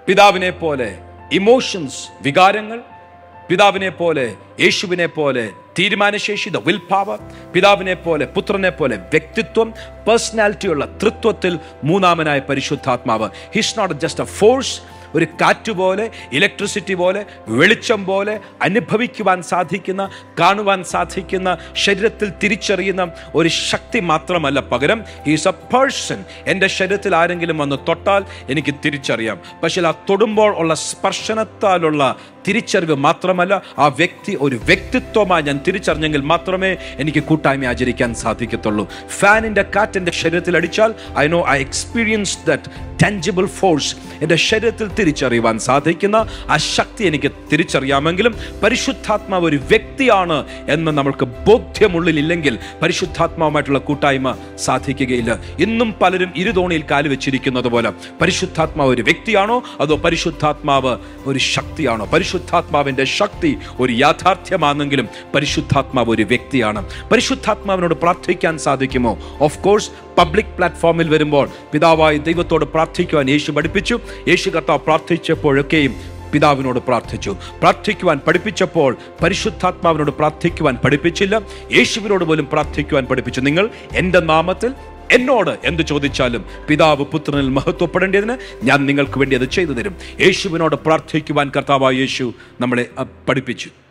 പിതാവിനെ പോലെ ഇമോഷൻസ് വികാരങ്ങൾ പിതാവിനെ പോലെ യേശുവിനെ പോലെ തീരുമാനശേഷി ദ വിൽ പവർ പിതാവിനെ പോലെ പുത്രനെ പോലെ വ്യക്തിത്വം പേഴ്സണാലിറ്റിയുള്ള തൃത്വത്തിൽ മൂന്നാമനായ പരിശുദ്ധാത്മാവ് he's not just a force ഒരു കാറ്റ് പോലെ ഇലക്ട്രിസിറ്റി പോലെ വെളിച്ചം പോലെ അനുഭവിക്കുവാൻ സാധിക്കുന്ന കാണുവാൻ സാധിക്കുന്ന ശരീരത്തിൽ തിരിച്ചറിയുന്ന ഒരു ശക്തി മാത്രമല്ല പകരം ഹീസ് എ പേഴ്സൺ എൻ്റെ ശരീരത്തിൽ ആരെങ്കിലും വന്ന് തൊട്ടാൽ എനിക്ക് തിരിച്ചറിയാം പക്ഷേ ആ തൊടുമ്പോൾ ഉള്ള സ്പർശനത്താലുള്ള തിരിച്ചറിവ് മാത്രമല്ല ആ വ്യക്തി ഒരു വ്യക്തിത്വമായി ഞാൻ തിരിച്ചറിഞ്ഞെങ്കിൽ മാത്രമേ എനിക്ക് കൂട്ടായ്മ ആചരിക്കാൻ സാധിക്കത്തുള്ളൂ ഫാനിൻ്റെ കാറ്റ് എൻ്റെ ശരീരത്തിൽ അടിച്ചാൽ I know I experience that tangible force എൻ്റെ ശരീരത്തിൽ തിരിച്ചറിയുവാൻ സാധിക്കുന്ന ആ ശക്തി എനിക്ക് തിരിച്ചറിയാമെങ്കിലും പരിശുദ്ധാത്മാവ് ഒരു വ്യക്തിയാണ് എന്ന് നമ്മൾക്ക് ബോധ്യമുള്ളിലില്ലെങ്കിൽ പരിശുദ്ധാത്മാവുമായിട്ടുള്ള കൂട്ടായ്മ സാധിക്കുകയില്ല ഇന്നും പലരും ഇരുതോണിയിൽ കാല് വെച്ചിരിക്കുന്നത് പോലെ പരിശുദ്ധാത്മാവ് ഒരു വ്യക്തിയാണോ അതോ പരിശുദ്ധാത്മാവ് ഒരു ശക്തിയാണോ പരിശുദ്ധാത്മാവിൻ്റെ ശക്തി ഒരു യാഥാർത്ഥ്യമാണെങ്കിലും പരിശുദ്ധാത്മാവ് ഒരു വ്യക്തിയാണ് പരിശുദ്ധാത്മാവിനോട് പ്രാർത്ഥിക്കാൻ സാധിക്കുമോ ഓഫ് കോഴ്സ് പബ്ലിക് പ്ലാറ്റ്ഫോമിൽ വരുമ്പോൾ പിതാവായി ദൈവത്തോട് പ്രാർത്ഥിക്കുവാൻ യേശു പഠിപ്പിച്ചു യേശു കർത്താവ് പ്രാർത്ഥിച്ചപ്പോഴൊക്കെയും പിതാവിനോട് പ്രാർത്ഥിച്ചു പ്രാർത്ഥിക്കുവാൻ പഠിപ്പിച്ചപ്പോൾ പരിശുദ്ധാത്മാവിനോട് പ്രാർത്ഥിക്കുവാൻ പഠിപ്പിച്ചില്ല യേശുവിനോട് പോലും പ്രാർത്ഥിക്കുവാൻ പഠിപ്പിച്ചു നിങ്ങൾ എൻ്റെ നാമത്തിൽ എന്നോട് എന്ത് ചോദിച്ചാലും പിതാവ് പുത്രനിൽ മഹത്വപ്പെടേണ്ടതിന് ഞാൻ നിങ്ങൾക്ക് വേണ്ടി അത് ചെയ്തു തരും യേശുവിനോട് പ്രാർത്ഥിക്കുവാൻ കർത്താവായ യേശു നമ്മളെ അഹ്, പഠിപ്പിച്ചു